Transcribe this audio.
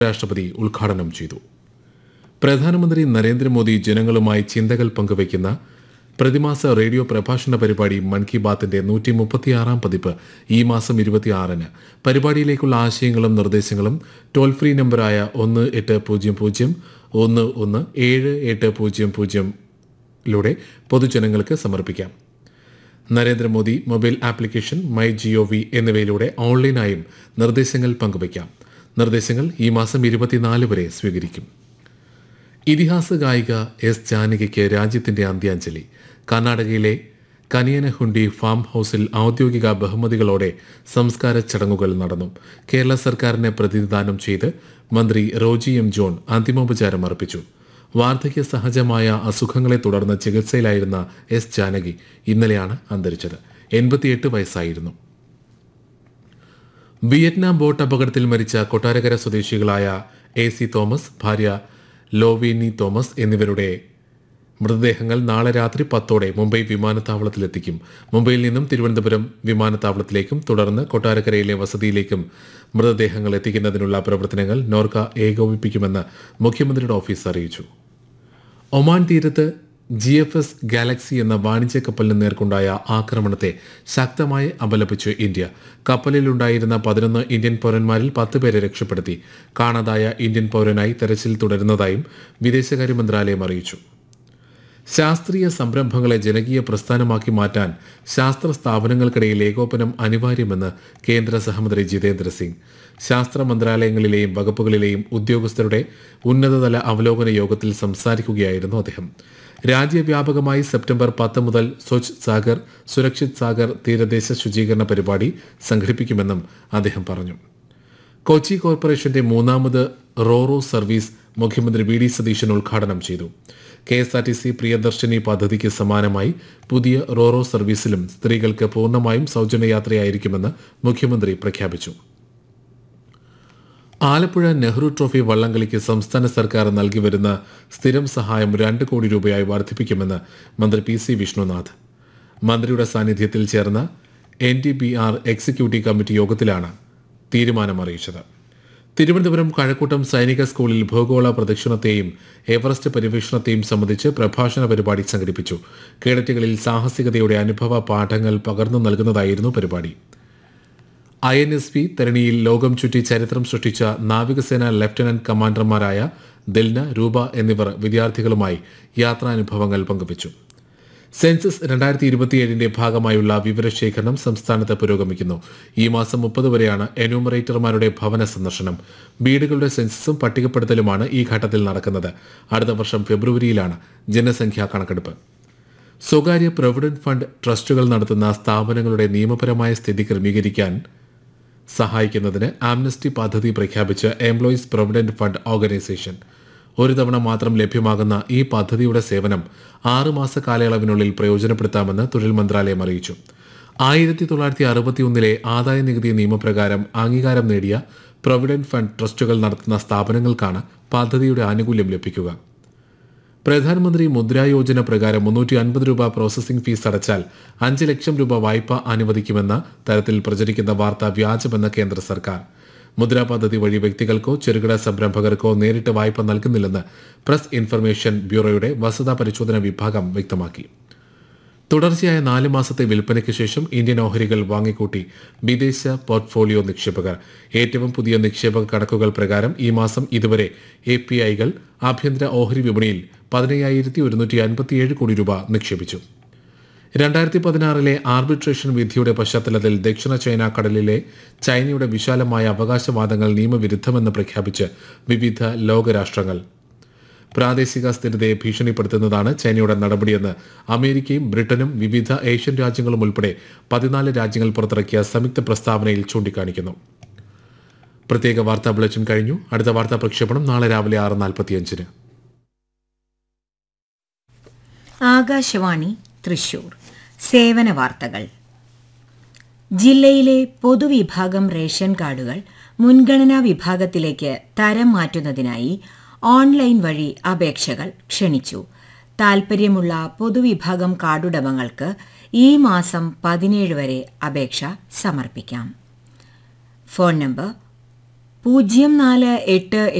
രാഷ്ട്രപതി ഉദ്ഘാടനം ചെയ്തു പ്രധാനമന്ത്രി നരേന്ദ്രമോദി ജനങ്ങളുമായി ചിന്തകൾ പങ്കുവയ്ക്കുന്ന പ്രതിമാസ റേഡിയോ പ്രഭാഷണ പരിപാടി മൻ കി ബാത്തിന്റെ നൂറ്റി മുപ്പത്തിയാറാം പതിപ്പ് ഈ മാസം ഇരുപത്തിയാറിന് പരിപാടിയിലേക്കുള്ള ആശയങ്ങളും നിർദ്ദേശങ്ങളും ടോൾ ഫ്രീ നമ്പറായ ഒന്ന് എട്ട് പൂജ്യം പൂജ്യം ഒന്ന് ഒന്ന് ഏഴ് എട്ട് പൂജ്യം പൂജ്യംലൂടെ പൊതുജനങ്ങൾക്ക് സമർപ്പിക്കാം Narendra Modi mobile application my ജിഒ V എന്നിവയിലൂടെ ഓൺലൈനായും നിർദ്ദേശങ്ങൾ പങ്കുവയ്ക്കാം നിർദ്ദേശങ്ങൾ ഈ മാസം ഇരുപത്തിനാല് വരെ സ്വീകരിക്കും ഇതിഹാസ ഗായിക എസ് ജാനകിക്ക് രാജ്യത്തിന്റെ അന്ത്യാഞ്ജലി കർണാടകയിലെ കനിയനഹുണ്ടി ഫാം ഹൌസിൽ ഔദ്യോഗിക ബഹുമതികളോടെ സംസ്കാര ചടങ്ങുകൾ നടന്നു കേരള സർക്കാരിനെ പ്രതിനിധാനം ചെയ്ത് മന്ത്രി റോജി എം ജോൺ അന്തിമോപചാരം അർപ്പിച്ചു വാർദ്ധക്യ സഹജമായ അസുഖങ്ങളെ തുടർന്ന് ചികിത്സയിലായിരുന്ന എസ് ജാനകി ഇന്നലെയാണ് അന്തരിച്ചത് എൺപത്തിയെട്ട് വയസ്സായിരുന്നു വിയറ്റ്നാം ബോട്ട് അപകടത്തിൽ മരിച്ച കൊട്ടാരക്കര സ്വദേശികളായ എ സി തോമസ് ഭാര്യ ലോവിനി തോമസ് എന്നിവരുടെ മൃതദേഹങ്ങൾ നാളെ രാത്രി പത്തോടെ മുംബൈ വിമാനത്താവളത്തിലെത്തിക്കും മുംബൈയിൽ നിന്നും തിരുവനന്തപുരം വിമാനത്താവളത്തിലേക്കും തുടർന്ന് കൊട്ടാരക്കരയിലെ വസതിയിലേക്കും മൃതദേഹങ്ങൾ എത്തിക്കുന്നതിനുള്ള പ്രവർത്തനങ്ങൾ നോർക്ക ഏകോപിപ്പിക്കുമെന്ന് മുഖ്യമന്ത്രിയുടെ ഓഫീസ് അറിയിച്ചു ഒമാൻ തീരത്ത് ജി എഫ് എസ് ഗാലക്സി എന്ന വാണിജ്യ കപ്പലിന് നേർക്കുണ്ടായ ആക്രമണത്തെ ശക്തമായി അപലപിച്ചു ഇന്ത്യ കപ്പലിലുണ്ടായിരുന്ന പതിനൊന്ന് ഇന്ത്യൻ പൗരന്മാരിൽ പത്ത് പേരെ രക്ഷപ്പെടുത്തി കാണാതായ ഇന്ത്യൻ പൗരനായി തെരച്ചിൽ തുടരുന്നതായും വിദേശകാര്യ മന്ത്രാലയം അറിയിച്ചു ശാസ്ത്രീയ സംരംഭങ്ങളെ ജനകീയ പ്രസ്ഥാനമാക്കി മാറ്റാൻ ശാസ്ത്ര സ്ഥാപനങ്ങൾക്കിടയിൽ ഏകോപനം അനിവാര്യമെന്ന് കേന്ദ്ര സഹമന്ത്രി ജിതേന്ദ്ര സിംഗ് ശാസ്ത്ര മന്ത്രാലയങ്ങളിലെയും വകുപ്പുകളിലെയും ഉദ്യോഗസ്ഥരുടെ ഉന്നതതല അവലോകന യോഗത്തിൽ സംസാരിക്കുകയായിരുന്നു അദ്ദേഹം രാജ്യവ്യാപകമായി സെപ്റ്റംബർ പത്ത് മുതൽ സ്വച്ഛ് സാഗർ സുരക്ഷിത് സാഗർ തീരദേശ ശുചീകരണ പരിപാടി സംഘടിപ്പിക്കുമെന്നും അദ്ദേഹം പറഞ്ഞു കൊച്ചി കോർപ്പറേഷന്റെ മൂന്നാമത് റോറോ സർവീസ് മുഖ്യമന്ത്രി വി ഡി സതീശൻ ഉദ്ഘാടനം ചെയ്തു K S R T C Priyadarshini പദ്ധതിക്ക് സമാനമായി പുതിയ റോറോ സർവീസിലും സ്ത്രീകൾക്ക് പൂർണ്ണമായും സൗജന്യ യാത്രയായിരിക്കുമെന്ന് മുഖ്യമന്ത്രി പ്രഖ്യാപിച്ചു ആലപ്പുഴ നെഹ്റു ട്രോഫി വള്ളംകളിക്ക് സംസ്ഥാന സർക്കാർ നൽകി വരുന്ന സ്ഥിരം സഹായം രണ്ട് കോടി രൂപയായി വർദ്ധിപ്പിക്കുമെന്ന് മന്ത്രി പി സി വിഷ്ണുനാഥ് മന്ത്രിയുടെ സാന്നിധ്യത്തിൽ ചേർന്ന N D B R executive committee യോഗത്തിലാണ് തീരുമാനം അറിയിച്ചത് തിരുവനന്തപുരം കഴക്കൂട്ടം സൈനിക സ്കൂളിൽ ഭൂഗോള പ്രദക്ഷിണത്തെയും എവറസ്റ്റ് പര്യവേഷണത്തെയും സംബന്ധിച്ച് പ്രഭാഷണ പരിപാടി സംഘടിപ്പിച്ചു കേഡറ്റുകളിൽ സാഹസികതയുടെ അനുഭവ പാഠങ്ങൾ പകർന്നു നൽകുന്നതായിരുന്നു പരിപാടി ഐ എൻ എസ് പി തരണിയിൽ ലോകം ചുറ്റി ചരിത്രം സൃഷ്ടിച്ച നാവികസേന ലഫ്റ്റനന്റ് കമാൻഡർമാരായ ദിൽന രൂപ എന്നിവർ വിദ്യാർത്ഥികളുമായി യാത്രാനുഭവങ്ങൾ പങ്കുവച്ചു സെൻസസ് രണ്ടായിരത്തി ഇരുപത്തിയേഴിന്റെ ഭാഗമായുള്ള വിവരശേഖരണം സംസ്ഥാനത്ത് പുരോഗമിക്കുന്നു ഈ മാസം മുപ്പത് വരെയാണ് എന്യൂമറേറ്റർമാരുടെ ഭവന സന്ദർശനം വീടുകളുടെ സെൻസസും പട്ടികപ്പെടുത്തലുമാണ് ഈ ഘട്ടത്തിൽ നടക്കുന്നത് അടുത്ത വർഷം ഫെബ്രുവരിയിലാണ് ജനസംഖ്യാ കണക്കെടുപ്പ് സ്വകാര്യ പ്രൊവിഡന്റ് ഫണ്ട് ട്രസ്റ്റുകൾ നടത്തുന്ന സ്ഥാപനങ്ങളുടെ നിയമപരമായ സ്ഥിതി ക്രമീകരിക്കാൻ സഹായിക്കുന്നതിന് ആംനസ്റ്റി പദ്ധതി പ്രഖ്യാപിച്ച എംപ്ലോയീസ് പ്രൊവിഡന്റ് ഫണ്ട് ഓർഗനൈസേഷൻ ഒരു തവണ മാത്രം ലഭ്യമാകുന്ന ഈ പദ്ധതിയുടെ സേവനം ആറ് മാസ കാലയളവിനുള്ളിൽ പ്രയോജനപ്പെടുത്താമെന്ന് തൊഴിൽ മന്ത്രാലയം അറിയിച്ചു ആയിരത്തി തൊള്ളായിരത്തി അറുപത്തിയൊന്നിലെ ആദായ നികുതി നിയമപ്രകാരം അംഗീകാരം നേടിയ പ്രൊവിഡന്റ് ഫണ്ട് ട്രസ്റ്റുകൾ നടത്തുന്ന സ്ഥാപനങ്ങൾക്കാണ് പദ്ധതിയുടെ ആനുകൂല്യം ലഭിക്കുക പ്രധാനമന്ത്രി മുദ്രാ യോജന പ്രകാരം മുന്നൂറ്റി അൻപത് രൂപ പ്രോസസിംഗ് ഫീസ് അടച്ചാൽ അഞ്ച് ലക്ഷം രൂപ വായ്പ അനുവദിക്കുമെന്ന തരത്തിൽ പ്രചരിക്കുന്ന വാർത്ത വ്യാജമെന്ന കേന്ദ്ര സർക്കാർ മുദ്രാ പദ്ധതി വഴി വ്യക്തികൾക്കോ ചെറുകിട സംരംഭകർക്കോ നേരിട്ട് വായ്പ നൽകുന്നില്ലെന്ന് പ്രസ് ഇൻഫർമേഷൻ ബ്യൂറോയുടെ വസ്തുതാ പരിശോധന വിഭാഗം വ്യക്തമാക്കി തുടർച്ചയായ നാല് മാസത്തെ വിൽപ്പനയ്ക്ക് ശേഷം ഇന്ത്യൻ ഓഹരികൾ വാങ്ങിക്കൂട്ടി വിദേശ പോർട്ട്ഫോളിയോ നിക്ഷേപകർ ഏറ്റവും പുതിയ നിക്ഷേപക കണക്കുകൾ പ്രകാരം ഈ മാസം ഇതുവരെ എ പി ഐകൾ ആഭ്യന്തര ഓഹരി വിപണിയിൽ പതിനയ്യായിരത്തി ഒരുന്നൂറ്റി അൻപത്തിയേഴ് കോടി രൂപ നിക്ഷേപിച്ചു രണ്ടായിരത്തി പതിനാറിലെ ആർബിട്രേഷൻ വിധിയുടെ പശ്ചാത്തലത്തിൽ ദക്ഷിണ ചൈന കടലിലെ ചൈനയുടെ വിശാലമായ അവകാശവാദങ്ങൾ നിയമവിരുദ്ധമെന്ന് പ്രഖ്യാപിച്ച് വിവിധ ലോകരാഷ്ട്രങ്ങൾ പ്രാദേശിക സ്ഥിരതയെ ഭീഷണിപ്പെടുത്തുന്നതാണ് ചൈനയുടെ നടപടിയെന്ന് അമേരിക്കയും ബ്രിട്ടനും വിവിധ ഏഷ്യൻ രാജ്യങ്ങളും ഉൾപ്പെടെ പതിനാല് രാജ്യങ്ങൾ പുറത്തിറക്കിയ സംയുക്ത പ്രസ്താവനയിൽ ചൂണ്ടിക്കാണിക്കുന്നു പ്രത്യേക വാർത്താ ബുള്ളറ്റിൻ കഴിഞ്ഞു അടുത്ത വാർത്താ പ്രക്ഷേപണം നാളെ രാവിലെ ആറ് നാൽപ്പത്തിയഞ്ചിന് ആകാശവാണി തൃശൂർ സേവന വാർത്തകൾ ജില്ലയിലെ പൊതുവിഭാഗം റേഷൻ കാർഡുകൾ മുൻഗണനാ വിഭാഗത്തിലേക്ക് തരം മാറ്റുന്നതിനായി ഓൺലൈൻ വഴി അപേക്ഷകൾ ക്ഷണിച്ചു താൽപ്പര്യമുള്ള പൊതുവിഭാഗം കാർഡുടമകൾക്ക് ഈ മാസം പതിനേഴ് വരെ അപേക്ഷ സമർപ്പിക്കാം ഫോൺ നമ്പർ പൂജ്യം നാല് എട്ട്